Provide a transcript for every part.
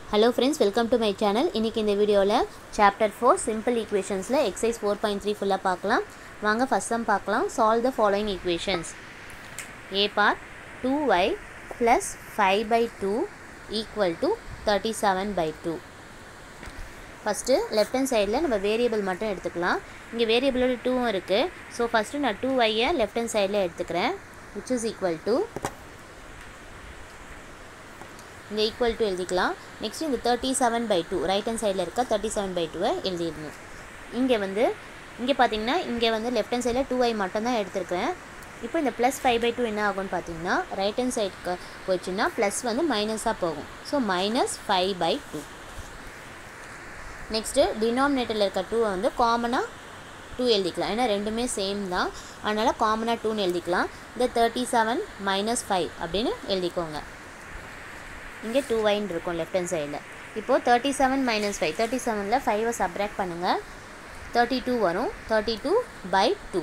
Hello friends welcome to my channel இன்றைக்கி இந்த வீடியோவில் சாப்டர் ஃபோர் சிம்பிள் ஈக்குவேஷன்ஸில் எக்ஸைஸ் ஃபோர் பாயிண்ட் த்ரீ ஃபுல்லாக பார்க்கலாம் வாங்க ஃபஸ்ட் சம் பார்க்கலாம் solve the following equations A part two y plus five by two equal to thirty seven by two first left hand சைடில் நம்ம வேரியபிள் மட்டும் எடுத்துக்கலாம் இங்கே வேரியபிளோட டூவும் இருக்குது ஸோ ஃபஸ்ட்டு நான் டூ ஒய்யை லெஃப்ட் ஹேண்ட் சைடில் எடுத்துக்கிறேன் விச் இஸ் ஈக்குவல் டு இங்கே ஈக்குவல் டு எழுதிக்கலாம் நெக்ஸ்ட் இந்த thirty seven by two right hand சைடில் இருக்க தேர்ட்டி செவன் பை டூவை எழுதிடணும் இங்கே வந்து இங்கே பார்த்தீங்கன்னா இங்கே வந்து லெஃப்ட் ஹேண்ட் சைடில் டூ ஐ மட்டும்தான் எடுத்திருக்கிறேன் இப்போ இந்த ப்ளஸ் ஃபைவ் பை டூ என்ன ஆகும்னு பார்த்தீங்கன்னா ரைட் ஹேண்ட் சைடுக்கு போச்சுன்னா ப்ளஸ் வந்து மைனஸாக போகும் so minus five by two next டினாமினேட்டரில் இருக்க டூவை வந்து காமனாக டூ எழுதிக்கலாம் ஏன்னா ரெண்டுமே சேம் தான் அதனால் காமனாக டூன்னு எழுதிக்கலாம் இந்த தேர்ட்டி செவன் மைனஸ் ஃபைவ் அப்படின்னு எழுதிக்கோங்க இங்கே டூ ஒயின் இருக்கும் லெஃப்ட் ஹேண்ட் சைடில் இப்போது thirty seven minus five thirty செவனில் ஃபைவை சப்ராக்ட் பண்ணுங்கள் தேர்ட்டி டூ வரும் தேர்ட்டி டூ பை டூ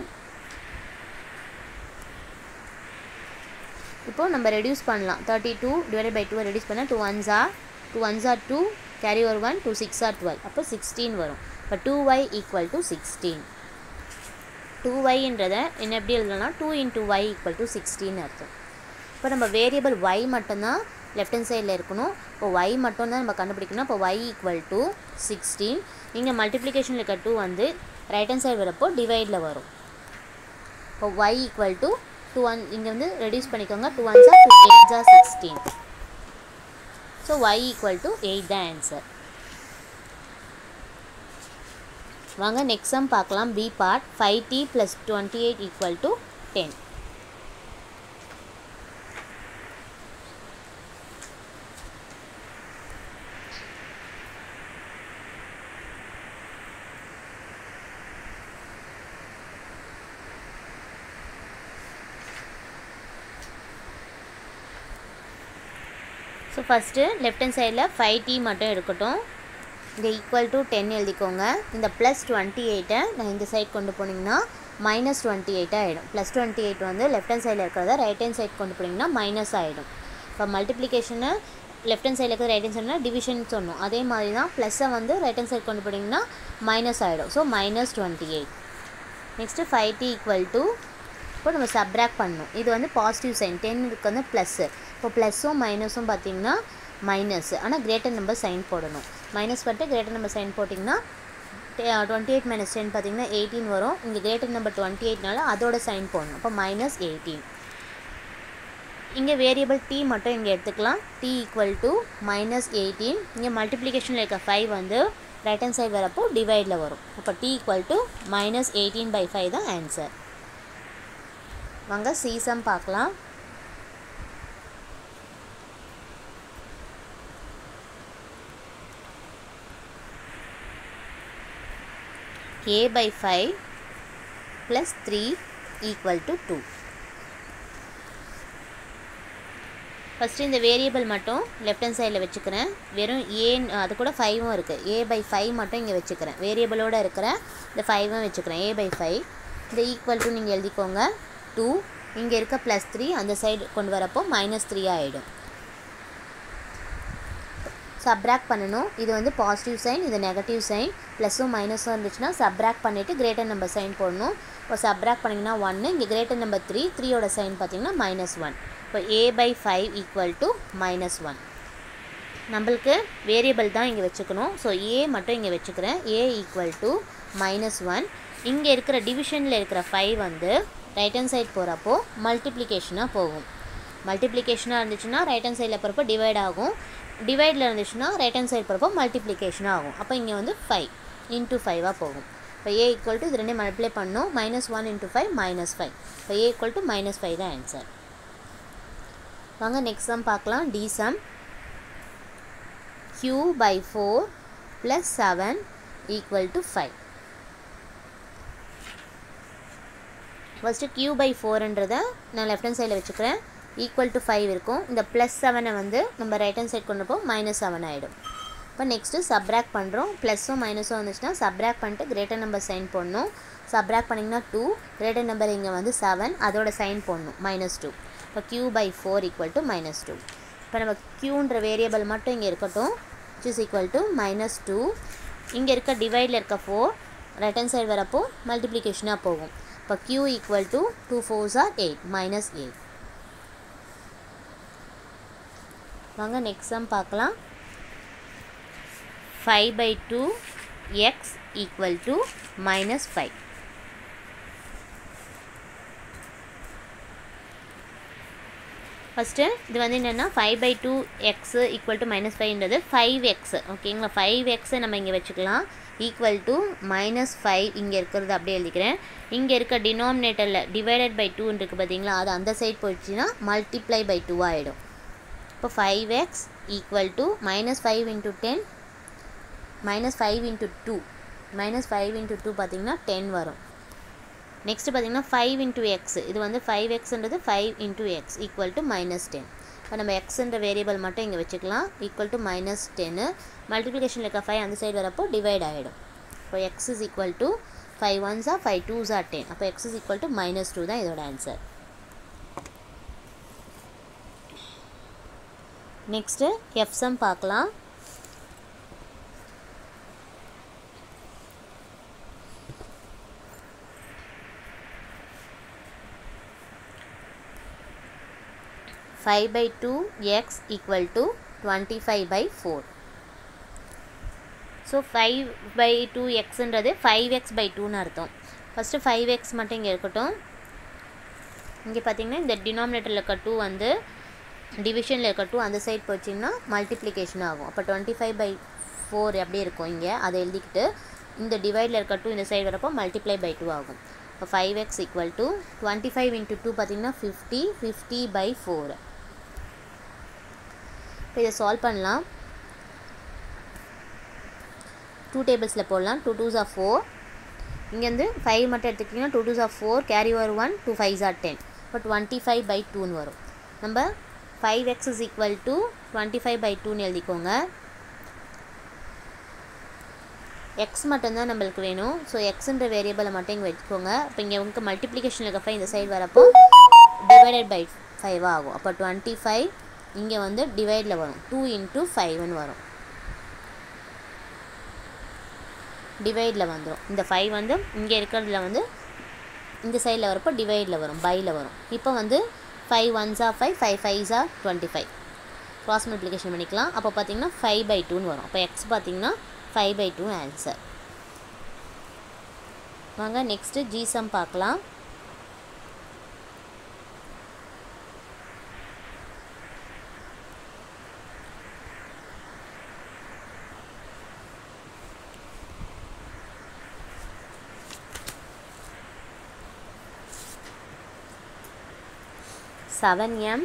இப்போது நம்ம ரெடியூஸ் பண்ணலாம் தேர்ட்டி டூ டிவைட் பை டூவை ரெடியூஸ் பண்ணால் two ones are two ones are two carry over one two six are twelve அப்போ சிக்ஸ்டீன் வரும் இப்போ two y equal to sixteen two ஒய்ன்றதை என்ன எப்படி எழுதலாம் two into y equal to sixteen அர்த்தம் இப்போ நம்ம வேரியபிள் ஒய் மட்டும்தான் லெஃப்ட் ஹேண்ட் சைடில் இருக்கணும் இப்போ ஒய் மட்டும் தான் நம்ம கண்டுபிடிக்கணும் இப்போ ஒய் ஈக்குவல் டு சிக்ஸ்டீன் இங்கே மல்டிப்ளிகேஷனில் இருக்க டூ வந்து ரைட் ஹேண்ட் சைடு வரப்போ டிவைடில் வரும் இப்போ y equal to two one இங்கே வந்து ரெடியூஸ் பண்ணிக்கோங்க two ones are two eight are sixteen so y equal to eight தான் ஆன்சர் வாங்க நெக்ஸ்ட் சம் பார்க்கலாம் B part five t plus twenty eight equal to ten so first left hand சைடில் five t மட்டும் இருக்கட்டும் இந்த equal to ten எழுதிக்கோங்க இந்த plus twenty எயிட்டை நான் இந்த சைட் கொண்டு போனீங்கன்னா மைனஸ் டுவெண்ட்டி எயிட்டாக ஆகிடும் ப்ளஸ் டுவெண்ட்டி எயிட் வந்து லெஃப்ட் ஹேண்ட் சைடில் இருக்கிறத ரைட் ஹேண்ட் சைட் கொண்டு போனீங்கன்னா மைனஸ் ஆகிடும் இப்போ மல்டிப்ளிகேஷனை லெஃப்ட் ஹேண்ட் சைடில் இருக்கிற ரைட் ஹேண்ட் சைட்னா டிவிஷன் சொன்னோம் அதே மாதிரி தான் ப்ளஸ்ஸை வந்து ரைட் ஹேண்ட் சைட் கொண்டு போனீங்கன்னா மைனஸ் ஆகிடும் so minus twenty eight next five t equal to இப்போ நம்ம சப்ராக்ட் பண்ணணும் இது வந்து பாசிட்டிவ் சைன் டென்னுக்கு வந்து ப்ளஸ்ஸு இப்போ ப்ளஸ்ஸும் மைனஸும் பார்த்தீங்கன்னா மைனஸ் ஆனால் கிரேட்டர் நம்பர் சைன் போடணும் மைனஸ் பண்ணிட்டு கிரேட்டர் நம்பர் சைன் போட்டிங்கன்னா டுவெண்ட்டி எயிட் மைனஸ் டென் பார்த்தீங்கன்னா எயிட்டீன் வரும் இங்கே கிரேட்டர் நம்பர் டுவெண்ட்டி எயிட்னால அதோட சைன் போடணும் அப்போ மைனஸ் எயிட்டீன் இங்கே வேரியபிள் டி மட்டும் இங்கே எடுத்துக்கலாம் t equal to minus eighteen இங்கே மல்டிப்ளிகேஷனில் இருக்க ஃபைவ் வந்து ரைட் ஹேண்ட் சைடு வரப்போ டிவைடில் வரும் அப்போ t equal to minus eighteen by five தான் ஆன்சர் வாங்க சீசம் பார்க்கலாம் a by 5 plus 3 equal to 2 first இந்த வேரியபிள் மட்டும் லெஃப்ட் ஹேண்ட் சைடில் வச்சுக்கிறேன் வெறும் ஏ அது கூட ஃபைவும் இருக்குது ஏ பை ஃபைவ் மட்டும் இங்கே வச்சுக்கிறேன் வேரியபிளோடு இருக்கிற இந்த ஃபைவும் வச்சுக்கிறேன் ஏ பை ஃபைவ் இந்த ஈக்குவல் டு நீங்கள் எழுதிக்கோங்க டூ இங்கே இருக்க ப்ளஸ் த்ரீ அந்த சைடு கொண்டு வரப்போ மைனஸ் த்ரீ ஆகிடும் சப்ராக்ட் பண்ணணும் இது வந்து பாசிட்டிவ் சைன் இது நெகட்டிவ் சைன் ப்ளஸும் மைனஸும் இருந்துச்சுன்னா சப்ராக்ட் பண்ணிவிட்டு கிரேட்டர் நம்பர் சைன் போடணும் இப்போ சப்ராக்ட் பண்ணிங்கன்னா ஒன்று இங்கே கிரேட்டர் நம்பர் த்ரீ த்ரீயோட சைன் பார்த்தீங்கன்னா மைனஸ் ஒன் இப்போ A by five equal to minus one நம்மளுக்கு வேரியபிள் தான் இங்கே வச்சுக்கணும் ஸோ ஏ மட்டும் இங்கே வச்சுக்கிறேன் A equal to minus one இங்கே இருக்கிற டிவிஷனில் இருக்கிற ஃபைவ் வந்து ரைட் ஹேண்ட் சைட் போகிறப்போ மல்டிப்ளிகேஷனாக போகும் மல்டிப்ளிகேஷனாக இருந்துச்சுன்னா ரைட் ஹேண்ட் சைடில் போகிறப்போ டிவைட் ஆகும் டிவைடில் இருந்துச்சுன்னா ரைட் ஹேண்ட் சைடு போகிறப்போ மல்டிப்ளிகேஷன் ஆகும் அப்போ இங்கே வந்து ஃபைவ் இன்ட்டு ஃபைவாக போகும் இப்போ ஏ ஈக்குவல் டு இது ரெண்டே மல்டிப்ளை பண்ணணும் minus one into five minus five இப்போ A equal to minus five தான் ஆன்சர் வாங்க நெக்ஸ்ட் சம் பார்க்கலாம் D sum q by four plus seven equal to five first q by ஃபோர்ன்றதை நான் left hand சைடில் வச்சுக்கிறேன் ஈக்குவல் டு ஃபைவ் இருக்கும் இந்த ப்ளஸ் செவனை வந்து நம்ம ரைட் ஹேண்ட் சைட் கொண்டு போய் மைனஸ் செவன் ஆகிடும் இப்போ நெக்ஸ்ட்டு சப்ராக்ட் பண்ணுறோம் ப்ளஸ்ஸும் மைனஸும் வந்துச்சுன்னா சப்ராக்ட் பண்ணிட்டு கிரேட்டர் நம்பர் சைன் போடணும் சப்ராக்ட் பண்ணிங்கன்னா டூ கிரேட்டர் நம்பர் இங்கே வந்து செவன் அதோட சைன் போடணும் மைனஸ் டூ இப்போ q by four equal to minus two இப்போ நம்ம க்யூன்ற வேரியபிள் மட்டும் இங்கே இருக்கட்டும் which is equal to minus two இங்கே இருக்க டிவைடில் இருக்க ஃபோர் ரைட் ஹேண்ட் சைடு வரப்போ மல்டிப்ளிகேஷனாக போகும் இப்போ q equal to two fours are eight minus eight வாங்க நெக்ஸ்ட் சம் பார்க்கலாம் five by two x equal to minus five first இது வந்து என்னென்னா five by two x equal to minus ஃபைவ்ன்றது five x ஓகேங்களா ஃபைவ் எக்ஸை நம்ம இங்கே வச்சுக்கலாம் ஈக்குவல் டு மைனஸ் ஃபைவ் இங்கே இருக்கிறது அப்படியே எழுதிக்கிறேன் இங்கே இருக்க டினாமினேட்டரில் டிவைடட் பை டூன்னு இருக்குது பார்த்தீங்களா அது அந்த சைட் போயிடுச்சுன்னா மல்டிப்ளை பை டூ ஆகிடும் இப்போ five x equal to minus five into ten minus five into two minus five into two பார்த்திங்கன்னா டென் வரும் நெக்ஸ்ட் பார்த்தீங்கன்னா ஃபைவ் இன்ட்டு எக்ஸ் இது வந்து ஃபைவ் எக்ஸ்ன்றது five into x equal to minus ten இப்போ நம்ம எக்ஸ்ன்ற வேரியபிள் மட்டும் இங்கே வச்சுக்கலாம் ஈக்குவல் டு மைனஸ் டென்னு மல்டிப்ளிகேஷனில் இருக்க ஃபைவ் அந்த சைடு வரப்போ டிவைட் ஆகிடும் இப்போ x is equal to five ஒன்ஸா ஃபைவ் டூஸா டென் அப்போ x is equal to minus two தான் இதோட ஆன்சர் நெக்ஸ்ட்டு எஃப்சம் பார்க்கலாம் five by two x equal to twenty five by four so five by two எக்ஸுன்றது five x by டூன்னு அர்த்தம் first five X மட்டும் இங்கே இருக்கட்டும் இங்கே பார்த்தீங்கன்னா இந்த டினாமினேட்டரில் இருக்க டூ வந்து டிவிஷனில் இருக்க டூ அந்த சைட் போச்சிங்கன்னா மல்டிப்ளிகேஷன் ஆகும் அப்போ டுவெண்ட்டி ஃபைவ் பை ஃபோர் எப்படி இருக்கும் இங்கே அதை எழுதிக்கிட்டு இந்த டிவைடில் இருக்க டூ இந்த சைடு வரப்போ மல்டிப்ளை பை டூ ஆகும் இப்போ five x equal to twenty five into two பார்த்தீங்கன்னா ஃபிஃப்டி ஃபிஃப்டி பை ஃபோர் இப்போ இதை சால்வ் பண்ணலாம் டூ டேபிள்ஸில் போடலாம் டூ டூஸ் ஆர் ஃபோர் இங்கேருந்து ஃபைவ் மட்டும் எடுத்துக்கிட்டிங்கன்னா two twos are four carry over one two fives are ten இப்போ டுவெண்ட்டி ஃபைவ் பை டூன்னு வரும் நம்ம five x is equal to twenty five by டூன்னு எழுதிக்கோங்க எக்ஸ் மட்டும்தான் நம்மளுக்கு வேணும் ஸோ எக்ஸுன்ற வேரியபிளை மட்டும் இங்கே வச்சுக்கோங்க இப்போ இங்கே உங்களுக்கு மல்டிப்ளிகேஷன் இருக்க ஃபைவ் இந்த சைடு வரப்போ டிவைடட் பை ஃபைவ் ஆகும் அப்போ டுவெண்ட்டி ஃபைவ் இங்கே வந்து டிவைடில் வரும் டூ இன்ட்டு ஃபைவ்னு வரும் டிவைடில் வந்துடும் இந்த ஃபைவ் வந்து இங்கே இருக்கிறதுல வந்து இந்த சைடில் வரப்போ டிவைடில் வரும் பையில் வரும் இப்போ வந்து ஃபைவ் ஒன்ஸா ஃபைவ் ஃபைவ் ஃபைவ்ஸா டுவெண்ட்டி ஃபைவ் க்ராஸ் மல்டிப்ளிகேஷன் பண்ணிக்கலாம் அப்போ பார்த்தீங்கன்னா ஃபைவ் பை டூன்னு வரும் அப்போ எக்ஸ் பார்த்தீங்கன்னா ஃபைவ் பை டூ ஆன்சர் வாங்க நெக்ஸ்ட்டு ஜிசம் பார்க்கலாம் seven m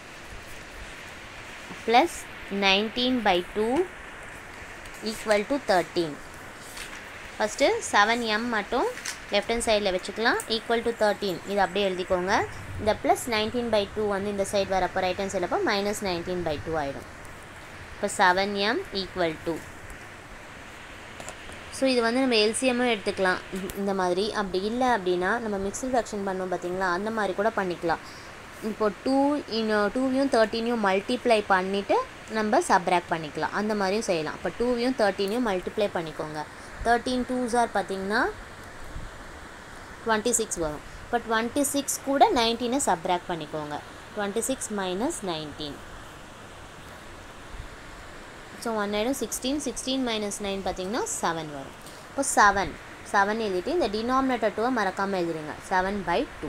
plus nineteen by two equal to thirteen first seven m மட்டும் லெஃப்ட் ஹேண்ட் சைடில் வச்சுக்கலாம் ஈக்குவல் டு தேர்ட்டீன் இது அப்படியே எழுதிக்கோங்க இந்த ப்ளஸ் நைன்டீன் பை டூ வந்து இந்த சைடு வரப்போ ரைட் ஹேண்ட் சைடில் அப்போ மைனஸ் நைன்டீன் பை டூ ஆகிடும் இப்போ seven m equal to so இது வந்து நம்ம எல்சிஎம்மும் எடுத்துக்கலாம் இந்த மாதிரி அப்படி இல்லை அப்படின்னா நம்ம மிக்சர் ஃப்ராக்ஷன் பண்ணோம் பார்த்தீங்களா அந்த மாதிரி கூட பண்ணிக்கலாம் இப்போ டூ இன்னும் டூவையும் தேர்ட்டீனையும் மல்டிப்ளை பண்ணிவிட்டு நம்ம சப்ராக்ட் பண்ணிக்கலாம் அந்த மாதிரியும் செய்யலாம் இப்போ டூவையும் தேர்ட்டீனையும் மல்டிப்ளை பண்ணிக்கோங்க தேர்ட்டீன் டூஸ் ஆர் பார்த்தீங்கன்னா டுவெண்ட்டி சிக்ஸ் வரும் இப்போ டுவெண்ட்டி சிக்ஸ் கூட நைன்டீனை சப்ராக்ட் பண்ணிக்கோங்க twenty six minus nineteen so one ஆயிடும் சிக்ஸ்டீன் சிக்ஸ்டீன் மைனஸ் நைன் பார்த்தீங்கன்னா செவன் வரும் இப்போ செவன் செவன் எழுதிட்டு இந்த டினாமினேட்டர் டூவை மறக்காமல் எழுதிடுங்க செவன் பை டூ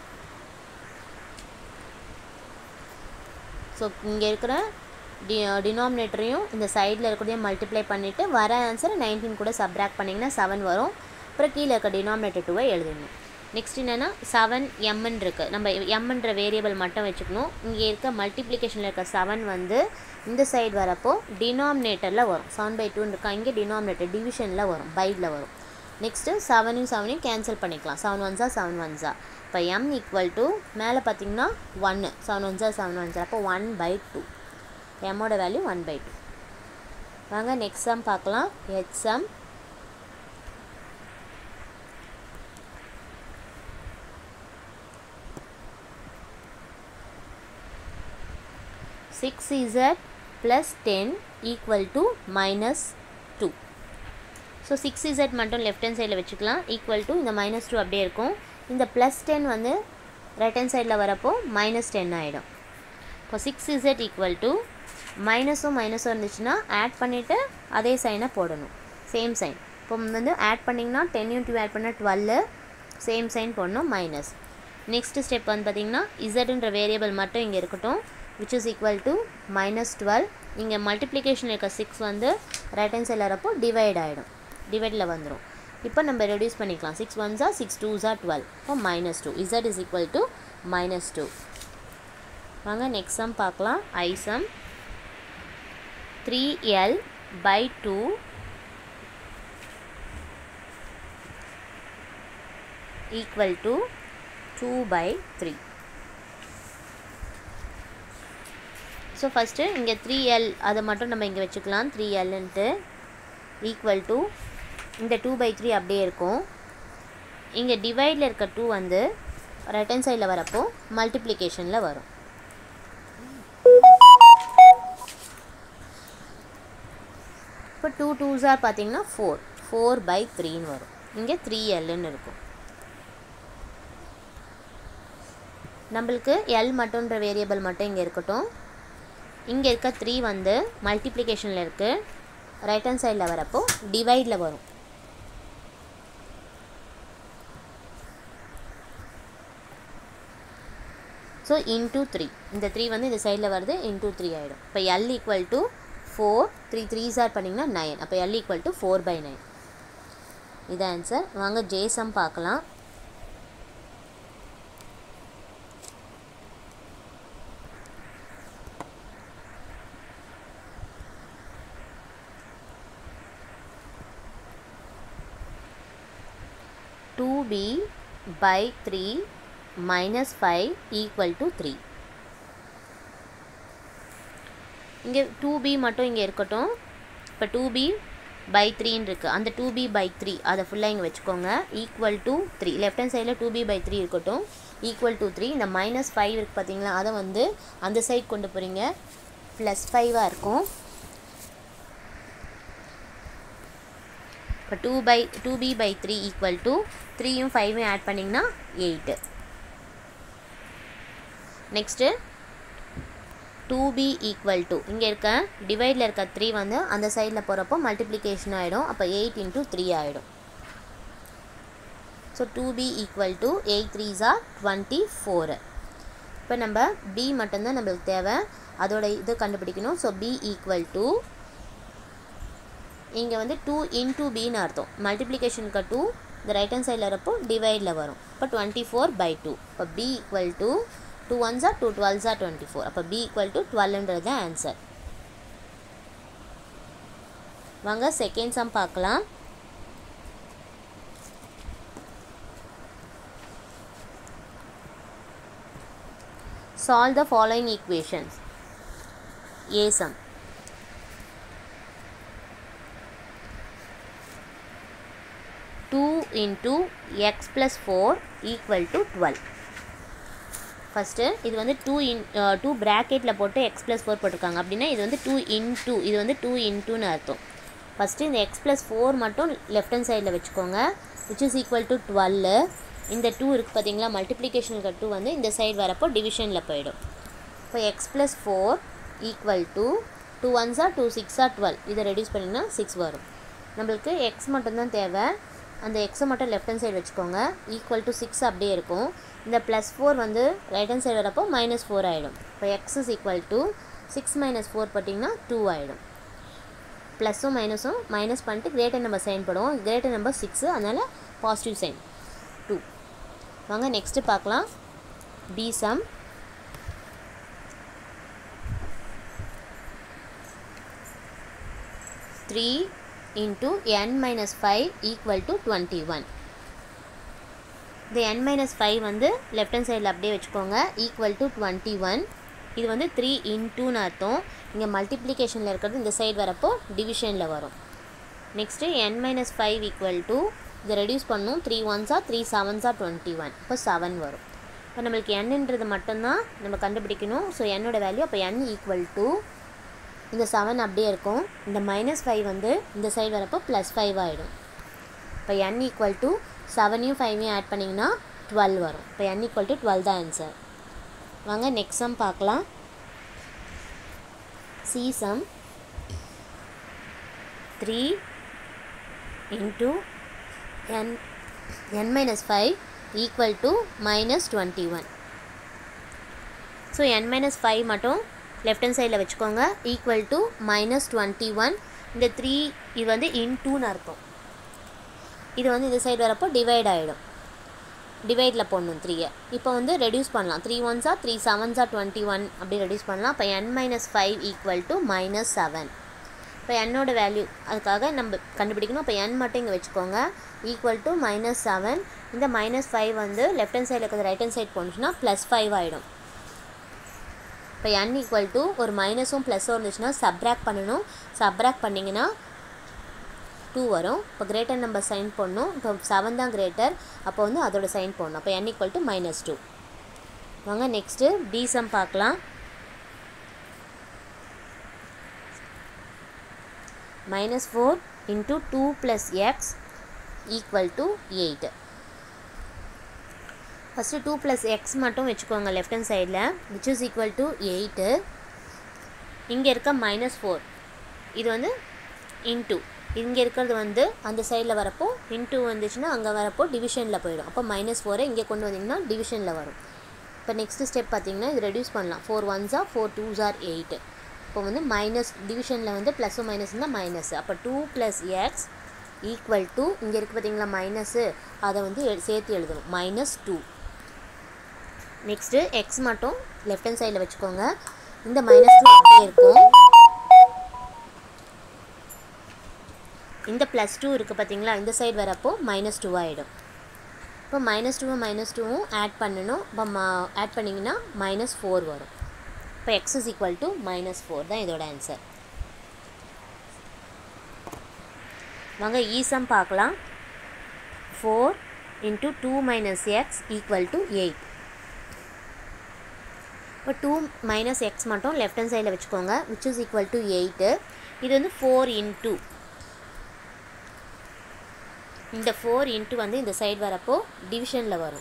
ஸோ இங்கே இருக்கிற டி டினாமினேட்டரையும் இந்த சைடில் இருக்கிறதையும் மல்டிப்ளை பண்ணிவிட்டு வர ஆன்சர் நைன்டீன் கூட சப்ராக்ட் பண்ணிங்கன்னா செவன் வரும் அப்புறம் கீழே இருக்க டினாமினேட்டர் டூவை எழுதணும் நெக்ஸ்ட் என்னென்னா செவன் எம்ன்னு இருக்குது நம்ம எம்ன்ற வேரியபிள் மட்டும் வச்சுக்கணும் இங்கே இருக்க மல்டிப்ளிகேஷனில் இருக்க செவன் வந்து இந்த சைடு வரப்போ டினாமினேட்டரில் வரும் செவன் பை டூன்னு இருக்கா இங்கே டினாமினேட்டர் டிவிஷனில் வரும் பைடில் வரும் நெக்ஸ்ட்டு செவனையும் செவனையும் கேன்சல் பண்ணிக்கலாம் செவன் ஒன்ஸா செவன் ஒன்ஸா இப்போ எம் ஈக்குவல் டு மேலே பார்த்தீங்கன்னா ஒன்று செவன் ஒன்ஸா செவன் ஒன்ஸா அப்போ ஒன் பை டூ எம்மோட வேல்யூ ஒன் பை டூ வாங்க நெக்ஸ்ட் சம் பார்க்கலாம் H sum six z plus ten equal to minus two so six z மட்டும் லெஃப்ட் ஹேண்ட் சைடில் வச்சுக்கலாம் ஈக்குவல் டு இந்த மைனஸ் டூ அப்படியே இருக்கும் இந்த ப்ளஸ் டென் வந்து ரைட் ஹேண்ட் சைடில் வரப்போ மைனஸ் டென் ஆகிடும் இப்போ சிக்ஸ் இசட் ஈக்குவல் டு மைனஸும் மைனஸும் இருந்துச்சுன்னா ஆட் பண்ணிவிட்டு அதே சைனை போடணும் சேம் சைன் இப்போ வந்து ஆட் பண்ணிங்கன்னா டென் இன்ட்டு ஆட் பண்ணால் டுவெல்லு சேம் சைன் போடணும் மைனஸ் நெக்ஸ்ட் ஸ்டெப் வந்து பார்த்திங்கன்னா இசட்ன்ற வேரியபிள் மட்டும் இங்கே இருக்கட்டும் which is equal to minus twelve இங்கே மல்டிப்ளிகேஷன் இருக்க சிக்ஸ் வந்து ரைட் ஹேண்ட் சைடில் வரப்போ டிவைட் ஆகிடும் டிவைடில் வந்துடும் இப்போ நம்ம ரெடியூஸ் பண்ணிக்கலாம் சிக்ஸ் ஒன்ஸா சிக்ஸ் டூஸா டுவெல் இப்போ minus two z is equal to minus two வாங்க நெக்ஸ்ட் சம் பார்க்கலாம் I sum three l by two equal to two by three so first இங்கே த்ரீ எல் அதை மட்டும் நம்ம இங்கே வச்சுக்கலாம் த்ரீ எல்ன்ட்டு ஈக்குவல் டு இந்த டூ பை த்ரீ அப்படியே இருக்கும் இங்கே டிவைடில் இருக்க டூ வந்து ரைட் ஹேண்ட் சைடில் வரப்போ மல்டிப்ளிகேஷனில் வரும் இப்போ டூ டூஸார் பார்த்தீங்கன்னா ஃபோர் ஃபோர் பை த்ரீன்னு வரும் இங்கே த்ரீ எல்லுன்னு இருக்கும் நம்மளுக்கு எல் மட்டுன்ற வேரியபிள் மட்டும் இங்கே இருக்கட்டும் இங்கே இருக்க த்ரீ வந்து மல்டிப்ளிகேஷனில் இருக்குது ரைட் ஹேண்ட் சைடில் வரப்போ டிவைடில் வரும் ஸோ இன்டூ த்ரீ இந்த த்ரீ வந்து இந்த சைடில் வருது இன்டூ த்ரீ ஆகிடும் இப்போ l equal to four three three சார் பண்ணிங்கன்னா நைன் அப்போ l equal to four by nine இது ஆன்சர் வாங்க ஜேசம் பார்க்கலாம் two b by three minus five equal to three இங்கே டூ பி மட்டும் இங்கே இருக்கட்டும் இப்போ டூ பி பை த்ரீன்னு இருக்குது அந்த டூ பி பை த்ரீ அதை ஃபுல்லாக இங்கே வச்சுக்கோங்க equal to three left hand சைடில் டூ பி பை த்ரீ இருக்கட்டும் ஈக்குவல் டு த்ரீ இந்த மைனஸ் ஃபைவ் இருக்குது பார்த்தீங்களா அதை வந்து அந்த சைட் கொண்டு போகிறீங்க ப்ளஸ் ஃபைவாக இருக்கும் இப்போ two by two b by three equal to த்ரீயும் ஃபைவும் ஆட் பண்ணிங்கன்னா eight next two b equal to இங்கே இருக்க டிவைடில் இருக்க த்ரீ வந்து அந்த சைடில் போகிறப்போ மல்டிப்ளிகேஷன் ஆகிடும் அப்போ எயிட் இன்ட்டு த்ரீ ஆகிடும் so two b equal to eight three ஜார் டுவெண்ட்டி ஃபோரு இப்போ நம்ம பி மட்டும்தான் நம்மளுக்கு தேவை அதோட இது கண்டுபிடிக்கணும் ஸோ பி ஈக்குவல் டு இங்கே வந்து டூ இன்டூ பின்னு அர்த்தம் மல்டிப்ளிகேஷனுக்கு டூ இந்த ரைட் ஹேண்ட் சைடில் வரப்போ டிவைடில் வரும் இப்போ டுவெண்ட்டி ஃபோர் பை டூ இப்போ பி ஈக்குவல் டு டூ ஒன்ஸா டூ டுவெல்ஸா டுவெண்ட்டி ஃபோர் அப்போ பி ஈக்குவல் டு டுவெல்ன்றது தான் ஆன்சர் வாங்க செகண்ட் சம் பார்க்கலாம் solve the following equations a sum two into x plus four equal to twelve first இது வந்து டூ இன் டூ ப்ராக்கெட்டில் போட்டு எக்ஸ் ப்ளஸ் ஃபோர் போட்டிருக்காங்க அப்படின்னா இது வந்து டூ இன்டூ இது வந்து டூ இன்டூன்னு அர்த்தம் ஃபஸ்ட்டு இந்த எக்ஸ் ப்ளஸ் ஃபோர் மட்டும் லெஃப்ட் ஹேண்ட் சைடில் வச்சுக்கோங்க which is equal to twelve இந்த டூ இருக்குது பார்த்தீங்களா மல்டிப்ளிகேஷனுக்கு டூ வந்து இந்த சைடு வரப்போ டிவிஷனில் போயிடும் இப்போ x plus four equal to two ஒன்ஸா டூ சிக்ஸா டுவெல் இதை ரெடியூஸ் பண்ணிங்கன்னா சிக்ஸ் வரும் நம்மளுக்கு எக்ஸ் மட்டும்தான் தேவை அந்த எக்ஸை மட்டும் லெஃப்ட் ஹேண்ட் சைடு வச்சுக்கோங்க ஈக்குவல் டு சிக்ஸ் அப்படியே இருக்கும் இந்த ப்ளஸ் ஃபோர் வந்து ரைட் ஹேண்ட் சைடு வரப்போ மைனஸ் ஃபோர் ஆகிடும் இப்போ x is equal to six minus four போட்டிங்கன்னா டூ ஆகிடும் ப்ளஸ்ஸும் மைனஸும் மைனஸ் பண்ணிட்டு கிரேட்டர் நம்பர் சைன் போடுவோம் கிரேட்டர் நம்பர் சிக்ஸு அதனால் பாசிட்டிவ் சைன் டூ வாங்க நெக்ஸ்ட்டு பார்க்கலாம் B sum three into n minus five equal to twenty one இந்த என் மைனஸ் ஃபைவ் வந்து லெஃப்ட் ஹேண்ட் சைடில் அப்படியே வச்சுக்கோங்க ஈக்குவல் டு டுவெண்ட்டி ஒன் இது வந்து த்ரீ இன்டூன்னு அர்த்தம் இங்கே மல்டிப்ளிகேஷனில் இருக்கிறது இந்த சைடு வரப்போ டிவிஷனில் வரும் next n minus five equal to இதை ரெடியூஸ் பண்ணும் த்ரீ ஒன்ஸா த்ரீ செவன்ஸா டுவெண்ட்டி ஒன் இப்போ செவன் வரும் இப்போ நம்மளுக்கு என்னன்றது மட்டும்தான் நம்ம கண்டுபிடிக்கணும் ஸோ என்னோட வேல்யூ அப்போ என் ஈக்குவல் டு இந்த செவன் அப்படியே இருக்கும் இந்த மைனஸ் ஃபைவ் வந்து இந்த சைடு வரப்போ ப்ளஸ் ஃபைவ் ஆகிடும் இப்போ என் ஈக்குவல் டு செவனையும் ஃபைவையும் ஆட் பண்ணிங்கன்னா டுவெல் வரும் இப்போ என் ஈக்குவல் டு டுவெல் தான் ஆன்சர் வாங்க நெக்ஸ்ட் சம் பார்க்கலாம் C sum three into n n minus five equal to minus twenty one so n minus five மட்டும் லெஃப்ட் ஹேண்ட் சைடில் வச்சுக்கோங்க equal to minus twenty one இந்த three இது வந்து இன் டூன்னு அர்த்தம் இது வந்து இந்த சைடு வரப்போ டிவைட் ஆகிடும் டிவைடில் போடணும் த்ரீயை இப்போ வந்து ரெடியூஸ் பண்ணலாம் த்ரீ ஒன்ஸா த்ரீ செவன்ஸா டுவெண்ட்டி ஒன் அப்படி ரெடியூஸ் பண்ணலாம் இப்போ n minus five equal to minus seven இப்போ என்னோட வேல்யூ அதுக்காக நம்ம கண்டுபிடிக்கணும் இப்போ என் மட்டும் இங்கே வச்சுக்கோங்க ஈக்குவல் டு மைனஸ் செவன் இந்த மைனஸ் ஃபைவ் வந்து லெஃப்ட் ஹேண்ட் சைடில் இருக்கிறது ரைட் ஹேண்ட் சைட் போணுச்சுன்னா ப்ளஸ் ஃபைவ் ஆகிடும் இப்போ என் ஈக்குவல் டு ஒரு மைனஸும் ப்ளஸ்ஸும் இருந்துச்சுன்னா சப்ராக்ட் பண்ணணும் சப்ராக்ட் பண்ணிங்கன்னா டூ வரும் இப்போ கிரேட்டர் நம்பர் சைன் போடணும் இப்போ செவன் தான் கிரேட்டர் அப்போ வந்து அதோட சைன் போடணும் அப்போ n equal to minus two வாங்க நெக்ஸ்ட்டு பி சம் பார்க்கலாம் minus four into two plus x equal to eight first two plus x மட்டும் வச்சுக்கோங்க லெஃப்ட் ஹேண்ட் சைடில் which is equal to eight இங்கே இருக்க மைனஸ் ஃபோர் இது வந்து இன்டூ இங்கே இருக்கிறது வந்து அந்த சைடில் வரப்போ இன்டூ வந்துச்சுன்னா அங்கே வரப்போ டிவிஷனில் போயிடும் அப்போ மைனஸ் ஃபோரை இங்கே கொண்டு வந்தீங்கன்னா டிவிஷனில் வரும் இப்போ நெக்ஸ்ட் ஸ்டெப் பார்த்தீங்கன்னா இது ரெடியூஸ் பண்ணலாம் ஃபோர் ஒன்ஸா ஃபோர் டூஸ் ஆர் எயிட் இப்போ வந்து மைனஸ் டிவிஷனில் வந்து ப்ளஸ்ஸும் மைனஸ் தான் மைனஸ் அப்போ two plus x equal to இங்கே இருக்குது பார்த்தீங்களா மைனஸு அதை வந்து எ- சேர்த்து எழுதணும் மைனஸ் டூ நெக்ஸ்ட்டு எக்ஸ் மட்டும் லெஃப்ட் ஹேண்ட் சைடில் வச்சுக்கோங்க இந்த மைனஸ் டூ அப்படியே இருக்கும் இந்த ப்ளஸ் டூ இருக்குது பார்த்தீங்களா இந்த சைடு வரப்போ மைனஸ் டூ ஆகிடும் இப்போ மைனஸ் டூவும் மைனஸ் டூவும் ஆட் பண்ணணும் இப்போ மா ஆட் பண்ணிங்கன்னா மைனஸ் ஃபோர் வரும் இப்போ x is equal to minus four தான் இதோட ஆன்சர் வாங்க ஈசம் பார்க்கலாம் four into two minus x equal to eight இப்போ டூ மைனஸ் எக்ஸ் மட்டும் லெஃப்ட் ஹேண்ட் சைடில் வச்சுக்கோங்க which is equal to eight இது வந்து ஃபோர் இன்டூ இந்த ஃபோர் இன்ட்டு வந்து இந்த சைடு வரப்போ டிவிஷனில் வரும்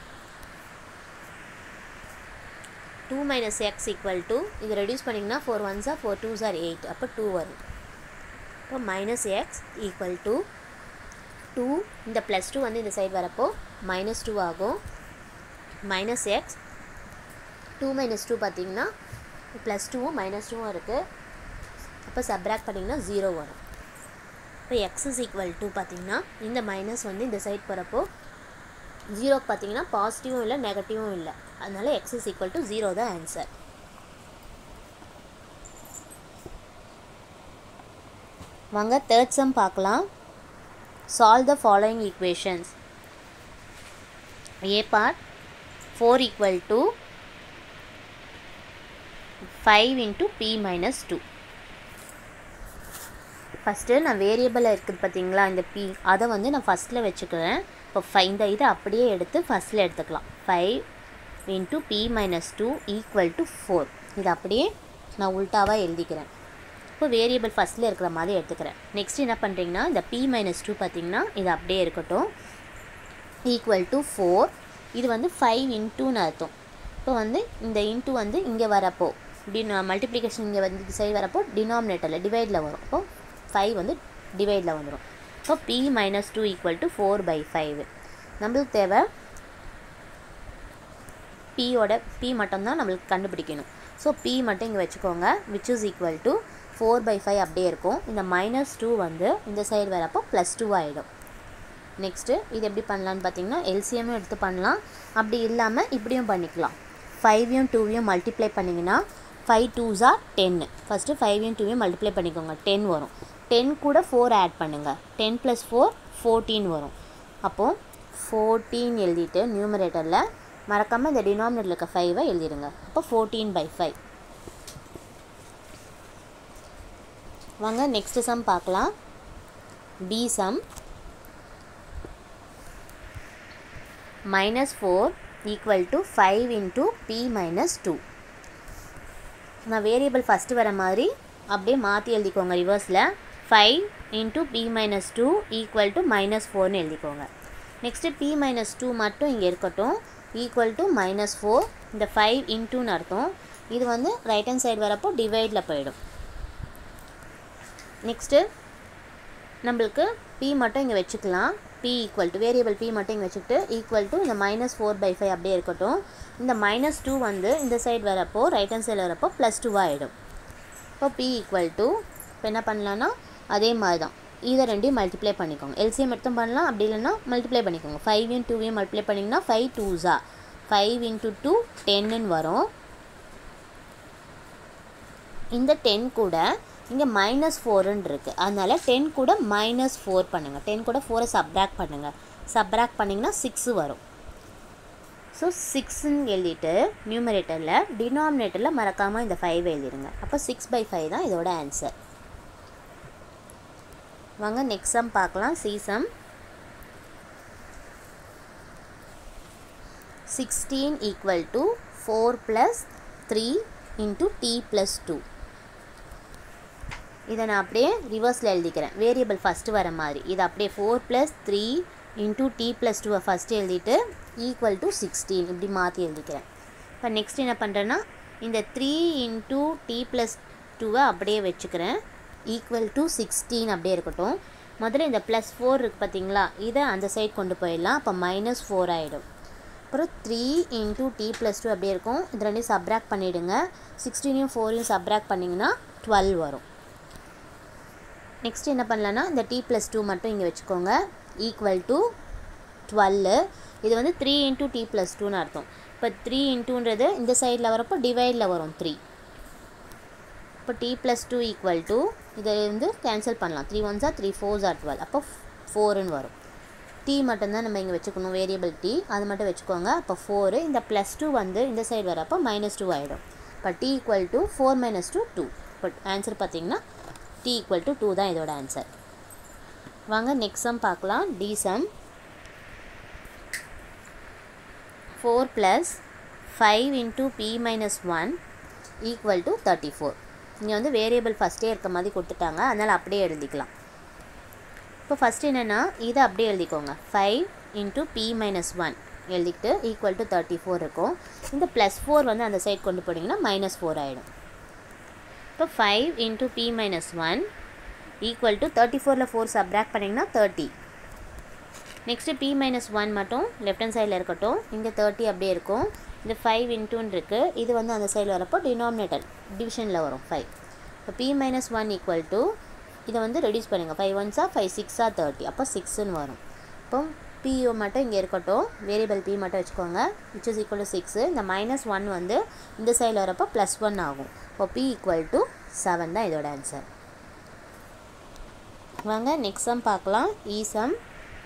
two minus x equal to இது ரெடியூஸ் பண்ணிங்கன்னா ஃபோர் ஒன்ஸா ஃபோர் டூஸ் ஆர் எயிட் அப்போ டூ வரும் இப்போ minus x equal to two இந்த ப்ளஸ் டூ வந்து இந்த சைடு வரப்போ மைனஸ் டூ ஆகும் minus x two minus two பார்த்தீங்கன்னா ப்ளஸ் டூவும் மைனஸ் டூவும் இருக்குது அப்போ சப்ராக்ட் பண்ணிங்கன்னா ஜீரோ வரும் இப்போ எக்ஸ் இஸ் ஈக்குவல் டு பார்த்தீங்கன்னா இந்த மைனஸ் வந்து இந்த சைட் போகிறப்போ ஜீரோக்கு பார்த்தீங்கன்னா பாசிட்டிவும் இல்லை நெகட்டிவும் இல்லை அதனால x is equal to zero தான் ஆன்சர் வாங்க தேர்ட் சம் பார்க்கலாம் solve the following equations A part four equal to five into p minus two first non வேரியபிளில் இருக்குது பார்த்தீங்களா இந்த பி அதை வந்து நான் ஃபஸ்ட்டில் வச்சுக்கிறேன் இப்போ ஃபை இந்த இதை அப்படியே எடுத்து ஃபஸ்ட்டில் எடுத்துக்கலாம் five into p minus two equal to four இது அப்படியே நான் உல்ட்டாவாக எழுதிக்கிறேன் இப்போ வேரியபிள் ஃபஸ்ட்டில் இருக்கிற மாதிரி எடுத்துக்கிறேன் நெக்ஸ்ட் என்ன பண்ணுறீங்கன்னா இந்த பி மைனஸ் டூ பார்த்தீங்கன்னா இது அப்படியே இருக்கட்டும் ஈக்குவல் டு ஃபோர் இது வந்து ஃபைவ் இன்டூன்னு அர்த்தம் இப்போ வந்து இந்த இன்டூ வந்து இங்கே வரப்போ டினா மல்டிப்ளிகேஷன் இங்கே வந்து இந்த சைடு வரப்போ டினாமினேட்டரில் டிவைடில் வரும் அப்போ ஃபைவ் வந்து டிவைடில் வந்துடும் இப்போ p minus two equal to four by five நம்மளுக்கு தேவை பியோட பி மட்டும்தான் நம்மளுக்கு கண்டுபிடிக்கணும் ஸோ பி மட்டும் இங்கே வச்சுக்கோங்க which is equal to four by five அப்படியே இருக்கும் இந்த மைனஸ் டூ வந்து இந்த சைடு வரப்போ ப்ளஸ் டூ ஆகிடும் நெக்ஸ்ட்டு இது எப்படி பண்ணலான்னு பார்த்தீங்கன்னா எல்சிஎம்மும் எடுத்து பண்ணலாம் அப்படி இல்லாமல் இப்படியும் பண்ணிக்கலாம் ஃபைவையும் டூவையும் மல்டிப்ளை பண்ணிங்கன்னா ஃபைவ் டூஸா டென்னு ஃபஸ்ட்டு ஃபைவையும் டூவையும் மல்டிப்ளை பண்ணிக்கோங்க டென் வரும் டென் கூட ஃபோர் ஆட் பண்ணுங்கள் டென் ப்ளஸ் ஃபோர் ஃபோர்டீன் வரும் அப்போது ஃபோர்டீன் எழுதிட்டு நியூமரேட்டரில் மறக்காமல் இந்த டினாமினேட்டரில் இருக்க ஃபைவை எழுதிடுங்க அப்போ ஃபோர்டீன் பை ஃபைவ் வாங்க நெக்ஸ்ட் சம் பார்க்கலாம் B sum minus four equal to five into p minus two non variable first வர மாதிரி அப்படியே மாற்றி எழுதிக்கோங்க ரிவர்ஸில் five into p minus two equal to minus ஃபோர்னு எழுதிக்கோங்க நெக்ஸ்ட்டு பி மைனஸ் டூ மட்டும் இங்கே இருக்கட்டும் ஈக்குவல் டு மைனஸ் ஃபோர் இந்த ஃபைவ் இன்ட்டுன்னு அர்த்தம் இது வந்து ரைட் ஹேண்ட் சைடு வரப்போ டிவைடில் போயிடும் நெக்ஸ்ட்டு நம்மளுக்கு பி மட்டும் இங்கே வச்சுக்கலாம் p equal to variable p மட்டும் இங்கே வச்சுக்கிட்டு ஈக்குவல் டு இந்த மைனஸ் ஃபோர் பை ஃபைவ் அப்படியே இருக்கட்டும் இந்த மைனஸ் டூ வந்து இந்த சைடு வரப்போ ரைட் ஹேண்ட் சைடு வரப்போ ப்ளஸ் டூவாக ஆகிடும் இப்போ பி ஈக்குவல் டு இப்போ என்ன பண்ணலான்னா அதே மாதிரி தான் இதை ரெண்டையும் மல்டிப்ளை பண்ணிக்கோங்க எல்சிஎம் எடுத்தும் பண்ணலாம் அப்படி இல்லைன்னா மல்டிப்ளை பண்ணிக்கோங்க ஃபைவையும் டூவையும் மல்டிப்ளை பண்ணிங்கன்னா ஃபைவ் டூஸா ஃபைவ் இன்ட்டு டூ டென்னு வரும் இந்த டென் கூட இங்கே மைனஸ் ஃபோருன்னு இருக்குது அதனால் டென் கூட மைனஸ் ஃபோர் பண்ணுங்கள் டென் கூட ஃபோரை சப்ராக்ட் பண்ணுங்கள் சப்ராக்ட் பண்ணிங்கன்னா சிக்ஸு வரும் ஸோ சிக்ஸ்ன்னு எழுதிட்டு நியூமரேட்டரில் டினாமினேட்டரில் மறக்காமல் இந்த ஃபைவ் எழுதிடுங்க அப்போ சிக்ஸ் பை ஃபைவ் தான் இதோட ஆன்சர் வாங்க நெக்ஸ்ட் சம் பார்க்கலாம் C sum sixteen equal to four plus three into t plus two இதை நான் அப்படியே ரிவர்ஸில் எழுதிக்கிறேன் வேரியபிள் ஃபஸ்ட்டு வர மாதிரி இது அப்படியே four plus three into t plus டூவை ஃபஸ்ட்டு எழுதிட்டு ஈக்குவல் டு சிக்ஸ்டீன் இப்படி மாற்றி எழுதிக்கிறேன் இப்போ நெக்ஸ்ட் என்ன பண்ணுறேன்னா இந்த த்ரீ இன்ட்டு டி ப்ளஸ் டூவை அப்படியே வச்சுக்கிறேன் ஈக்குவல் டு சிக்ஸ்டீன் அப்படியே இருக்கட்டும் முதல்ல இந்த ப்ளஸ் ஃபோர் இருக்குது பார்த்தீங்களா இதை அந்த சைட் கொண்டு போயிடலாம் அப்போ மைனஸ் ஃபோர் ஆகிடும் அப்புறம் three into t plus two அப்படியே இருக்கும் இது ரெண்டையும் சப்ராக்ட் பண்ணிவிடுங்க சிக்ஸ்டீனையும் ஃபோரையும் சப்ராக்ட் பண்ணிங்கன்னா டுவெல் வரும் நெக்ஸ்ட் என்ன பண்ணலான்னா இந்த டி ப்ளஸ் டூ மட்டும் இங்கே வச்சுக்கோங்க ஈக்குவல் டு டுவெல்லு இது வந்து த்ரீ இன்ட்டு டி ப்ளஸ் டூன்னு அர்த்தம் இப்போ த்ரீ இன்ட்டுன்றது இந்த சைடில் வரப்போ டிவைடில் வரும் த்ரீ இப்போ t plus two equal to இதை வந்து கேன்சல் பண்ணலாம் த்ரீ ஒன்ஸா த்ரீ ஃபோர்ஸ் ஆர் டுவெல் அப்போ ஃபோருன்னு வரும் டி மட்டும்தான் நம்ம இங்கே வச்சுக்கணும் வேரியபிள் டி அது மட்டும் வச்சுக்கோங்க அப்போ ஃபோரு இந்த ப்ளஸ் டூ வந்து இந்த சைடு வரப்போ மைனஸ் டூ ஆகிடும் இப்போ t equal to four minus two two இப்போ ஆன்சர் பார்த்தீங்கன்னா டி ஈக்குவல் டு டூ தான் இதோட ஆன்சர் வாங்க நெக்ஸ்ட் சம் பார்க்கலாம் D sum four plus five into p minus one equal to thirty four இங்கே வந்து வேரியபிள் ஃபஸ்ட்டே இருக்க மாதிரி கொடுத்துட்டாங்க அதனால் அப்படியே எழுதிக்கலாம் இப்போ ஃபஸ்ட்டு என்னென்னா இதை அப்படியே எழுதிக்கோங்க five into p minus one எழுதிக்கிட்டு ஈக்குவல் டு தேர்ட்டி ஃபோர் இருக்கும் இந்த ப்ளஸ் ஃபோர் வந்து அந்த சைட் கொண்டு போனீங்கன்னா மைனஸ் ஃபோர் ஆகிடும் இப்போ five into p minus one equal to thirty ஃபோரில் ஃபோர் சப்ராக்ட் பண்ணிங்கன்னா thirty next p minus one மட்டும் லெஃப்ட் ஹேண்ட் சைடில் இருக்கட்டும் இங்கே தேர்ட்டி அப்படியே இருக்கும் இந்த ஃபைவ் இன்ட்டுன்னு இருக்குது இது வந்து அந்த சைடில் வரப்போ டினாமினேட்டர் டிவிஷனில் வரும் ஃபைவ் இப்போ p minus one equal to இதை வந்து ரெடியூஸ் பண்ணுங்கள் ஃபைவ் ஒன்ஸா ஃபைவ் சிக்ஸா தேர்ட்டி அப்போ சிக்ஸ்ன்னு வரும் இப்போ பிஓ மட்டும் இங்கே இருக்கட்டும் வேரியபிள் பி மட்டும் வச்சுக்கோங்க which is equal to six இந்த மைனஸ் ஒன் வந்து இந்த சைடில் வரப்போ ப்ளஸ் ஒன் ஆகும் இப்போ பி ஈக்குவல் டு செவன் தான் இதோட ஆன்சர் வாங்க நெக்ஸ்ட் சம் பார்க்கலாம் E sum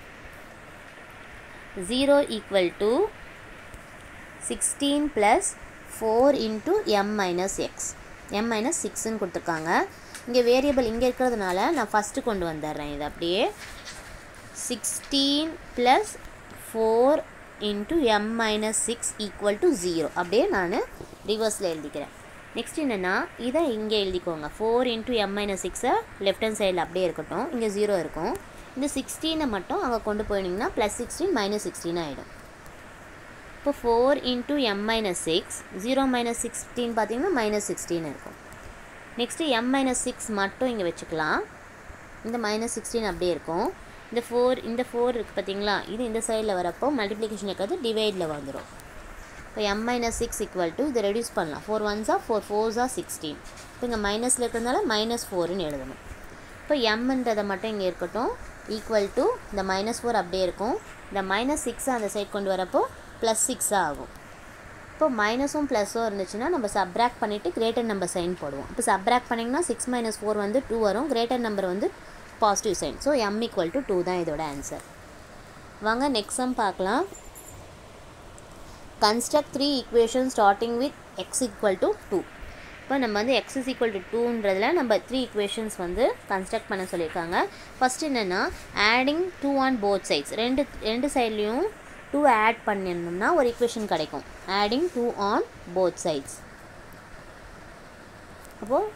zero equal to sixteen plus four into m minus x m minus சிக்ஸ்ன்னு கொடுத்துருக்காங்க இங்கே வேரியபிள் இங்கே இருக்கிறதுனால நான் ஃபஸ்ட்டு கொண்டு வந்துடுறேன் இது அப்படியே sixteen plus four into m minus six equal to zero அப்படியே நான் ரிவர்ஸில் எழுதிக்கிறேன் நெக்ஸ்ட் என்னென்னா இதை இங்கே எழுதிக்கோங்க ஃபோர் இன்ட்டு எம் மைனஸ் சிக்ஸை லெஃப்ட் ஹேண்ட் சைடில் அப்படியே இருக்கட்டும் இங்கே ஜீரோ இருக்கும் இந்த சிக்ஸ்டீனை மட்டும் அங்கே கொண்டு போயினீங்கன்னா ப்ளஸ் சிக்ஸ்டீன் மைனஸ் சிக்ஸ்டீன் ஆகிடும் இப்போ four into m minus six zero minus sixteen பார்த்தீங்கன்னா மைனஸ் சிக்ஸ்டீன் இருக்கும் நெக்ஸ்ட்டு எம் மைனஸ் சிக்ஸ் மட்டும் இங்கே வச்சுக்கலாம் இந்த மைனஸ் சிக்ஸ்டீன் அப்படியே இருக்கும் இந்த ஃபோர் இந்த ஃபோர் இருக்குது பார்த்தீங்களா இது இந்த சைடில் வரப்போ மல்டிப்ளிகேஷன் இருக்கிறது டிவைடில் வந்துடும் இப்போ m minus six equal to இதை ரெடியூஸ் பண்ணலாம் ஃபோர் ஒன்ஸா ஃபோர் ஃபோர்ஸா சிக்ஸ்டீன் இப்போ இங்கே மைனஸில் இருக்கிறதுனால மைனஸ் ஃபோர்னு எழுதணும் இப்போ எம்ன்றதை மட்டும் இங்கே இருக்கட்டும் ஈக்குவல் டு இந்த மைனஸ் ஃபோர் அப்படியே இருக்கும் இந்த மைனஸ் சிக்ஸை அந்த சைட் கொண்டு வரப்போ ப்ளஸ் சிக்ஸாக ஆகும் இப்போ மைனஸும் ப்ளஸும் இருந்துச்சுன்னா நம்ம சப்ராக்ட் பண்ணிவிட்டு கிரேட்டர் நம்பர் சைன் போடுவோம் இப்போ சப்ராக்ட் பண்ணிங்கன்னா சிக்ஸ் மைனஸ் ஃபோர் வந்து டூ வரும் கிரேட்டர் நம்பர் வந்து positive sign so m equal to two தான் இதோட ஆன்சர் வாங்க நெக்ஸ்ட் சம் பார்க்கலாம் construct three equation starting with x equal to two இப்போ நம்ம வந்து எக்ஸ் இஸ் ஈக்குவல் டு டூன்றதில் நம்ம த்ரீ ஈக்குவேஷன்ஸ் வந்து கன்ஸ்ட்ரக்ட் பண்ண சொல்லியிருக்காங்க ஃபஸ்ட் என்னென்னா adding two on both sides ரெண்டு ரெண்டு சைட்லேயும் டூ ஆட் பண்ணிருந்தோம்னா ஒரு ஈக்குவேஷன் கிடைக்கும் adding two on both sides அப்போது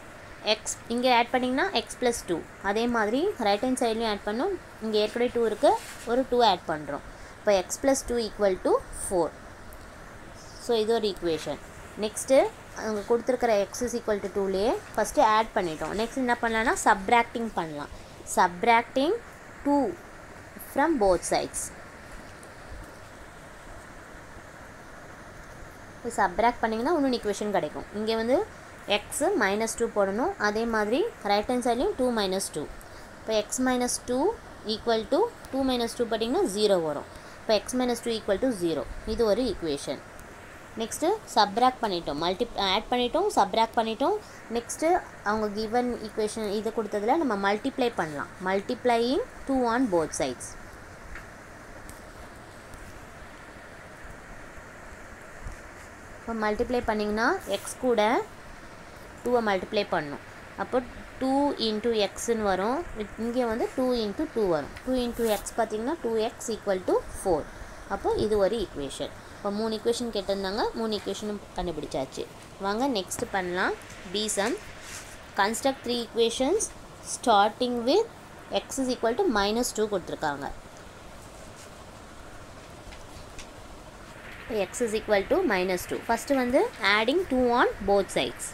எக்ஸ் இங்கே ஆட் பண்ணிங்கன்னா எக்ஸ் ப்ளஸ் டூ அதே மாதிரி ரைட் ஹேண்ட் சைட்லேயும் ஆட் பண்ணோம் இங்கே ஏற்கனவே டூ இருக்குது ஒரு டூ ஆட் பண்ணுறோம் இப்போ x plus two equal to four so இது ஒரு ஈக்குவேஷன் நெக்ஸ்ட்டு அவங்க கொடுத்துருக்கிற எக்ஸ் இஸ் ஈக்குவல் டு டூலேயே ஃபஸ்ட்டு ஆட் பண்ணிட்டோம் நெக்ஸ்ட் என்ன பண்ணலாம்னா சப்ராக்டிங் பண்ணலாம் subtracting two from both sides இப்போ சப்ராக்ட் பண்ணிங்கன்னா இன்னொன்று ஈக்குவேஷன் கிடைக்கும் இங்கே வந்து எக்ஸு மைனஸ் டூ போடணும் அதே மாதிரி ரைட் ஹேண்ட் சைட்லேயும் டூ மைனஸ் டூ இப்போ x minus two equal to two minus two போட்டிங்கன்னா ஜீரோ வரும் இப்போ x minus two equal to zero இது ஒரு ஈக்குவேஷன் நெக்ஸ்ட்டு சப்ராக்ட் பண்ணிட்டோம் மல்டி ஆட் பண்ணிட்டோம் சப்ராக்ட் பண்ணிட்டோம் நெக்ஸ்ட்டு அவங்க கிவன் ஈக்குவேஷன் இது கொடுத்ததில் நம்ம மல்டிப்ளை பண்ணலாம் multiplying two on both sides இப்போ மல்டிப்ளை பண்ணிங்கன்னா எக்ஸ் கூட டூவை மல்டிப்ளை பண்ணும் அப்போ டூ இன்ட்டு எக்ஸ்ன்னு வரும் இங்கே வந்து டூ இன்ட்டு டூ வரும் டூ இன்ட்டு எக்ஸ் பார்த்தீங்கன்னா two x equal to four அப்போ இது ஒரு ஈக்குவேஷன் இப்போ மூணு ஈக்குவேஷன் கேட்டிருந்தாங்க மூணு ஈக்குவேஷனும் கண்டுபிடிச்சாச்சு வாங்க நெக்ஸ்ட் பண்ணலாம் B sum construct three equations starting with x is equal to minus two கொடுத்துருக்காங்க x is equal to minus 2 first வந்து adding 2 on both sides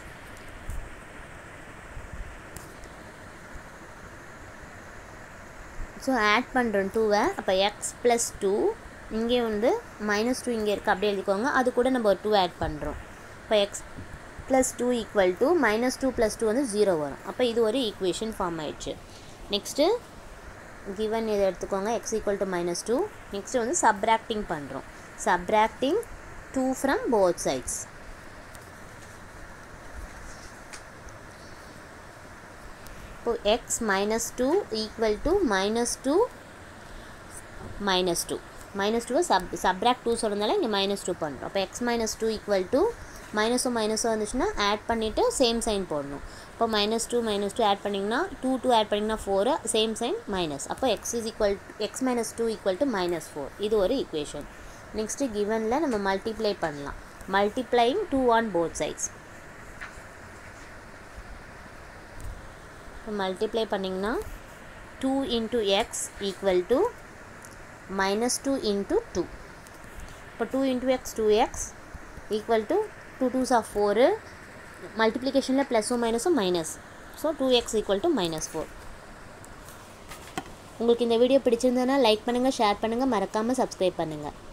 so add பண்ணுறோம் டூவை அப்போ எக்ஸ் ப்ளஸ் டூ இங்கே வந்து மைனஸ் டூ இங்கே இருக்குது அப்படியே எழுதிக்கோங்க அது கூட நம்ம ஒரு டூ ஆட் பண்ணுறோம் இப்போ x plus two equal to minus two plus two வந்து ஜீரோ வரும் அப்போ இது ஒரு ஈக்குவேஷன் ஃபார்ம் ஆயிடுச்சு நெக்ஸ்ட்டு கிவன் இதை எடுத்துக்கோங்க x equal to minus two next வந்து சப்ராக்டிங் பண்ணுறோம் subtracting 2 from both sides. இப்போ x minus 2 equal to minus 2 minus 2 minus 2 sub subtract 2 சொல்கிறதுனால இங்கே minus 2 பண்ணுறோம் அப்போ x minus 2 equal to மைனஸும் மைனஸும் வந்துச்சுன்னா ஆட் பண்ணிவிட்டு சேம் சைன் போடணும் இப்போ minus two minus two add பண்ணிங்கன்னா டூ டூ ஆட் பண்ணிங்கன்னா ஃபோரு சேம் சைன் மைனஸ் அப்போ x is equal x minus two equal to minus four இது ஒரு ஈக்குவேஷன் நெக்ஸ்ட்டு கிவனில் நம்ம மல்டிப்ளை பண்ணலாம் multiplying two on both sides இப்போ மல்டிப்ளை பண்ணிங்கன்னா two into x equal to minus two into two இப்போ two into x two x equal to two twos of four மல்டிப்ளிகேஷனில் ப்ளஸும் மைனஸும் minus so two x equal to minus four உங்களுக்கு இந்த video பிடிச்சிருந்ததுன்னா like பண்ணுங்கள் share பண்ணுங்கள் மறக்காமல் சப்ஸ்கிரைப் பண்ணுங்கள்